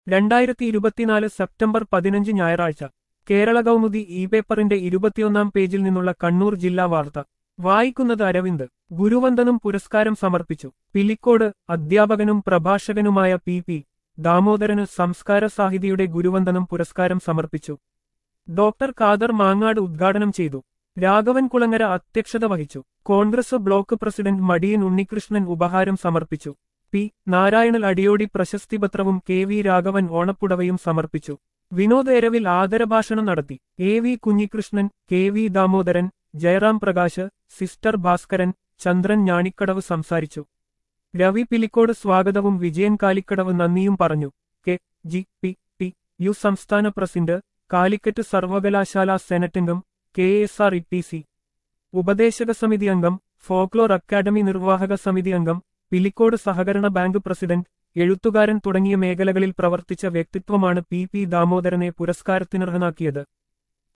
രണ്ടായിരത്തി ഇരുപത്തിനാല് സെപ്റ്റംബർ പതിനഞ്ച് ഞായറാഴ്ച കേരള കൗമുദി ഇ പേപ്പറിന്റെ ഇരുപത്തിയൊന്നാം പേജിൽ നിന്നുള്ള കണ്ണൂർ ജില്ലാ വാർത്ത വായിക്കുന്നത് അരവിന്ദ് ഗുരുവന്ദനം പുരസ്കാരം സമർപ്പിച്ചു പിലിക്കോട് അധ്യാപകനും പ്രഭാഷകനുമായ പി പി ദാമോദരന് സംസ്കാര സാഹിതിയുടെ ഗുരുവന്ദനം പുരസ്കാരം സമർപ്പിച്ചു ഡോക്ടർ ഖാദർ മാങ്ങാട് ഉദ്ഘാടനം ചെയ്തു രാഘവൻ കുളങ്ങര അധ്യക്ഷത വഹിച്ചു കോൺഗ്രസ് ബ്ലോക്ക് പ്രസിഡന്റ് മടിയൻ ഉണ്ണികൃഷ്ണൻ ഉപഹാരം സമർപ്പിച്ചു പി നാരായണൽ അടിയോടി പ്രശസ്തിപത്രവും കെ വി രാഘവൻ ഓണപ്പുടവയും സമർപ്പിച്ചു വിനോദ് എരവിൽ ആദരഭാഷണം നടത്തി A V Kunhikrishnan K V Damodaran Jayaram Prakash sister Bhaskaran Chandran Njanikkadavu സംസാരിച്ചു രവി പിലിക്കോട് സ്വാഗതവും വിജയൻ കാലിക്കടവ് നന്ദിയും പറഞ്ഞു K G P T U സംസ്ഥാന പ്രസിഡന്റ് കാലിക്കറ്റ് സർവകലാശാല സെനറ്റ് അംഗം K S R T C സി ഉപദേശക സമിതി അംഗം ഫോക്ലോർ അക്കാദമി നിർവാഹക സമിതി അംഗം പിലിക്കോട് സഹകരണ ബാങ്ക് പ്രസിഡന്റ് എഴുത്തുകാരൻ തുടങ്ങിയ മേഖലകളിൽ പ്രവർത്തിച്ച വ്യക്തിത്വമാണ് പി പി ദാമോദരനെ പുരസ്കാരത്തിനർഹനാക്കിയത്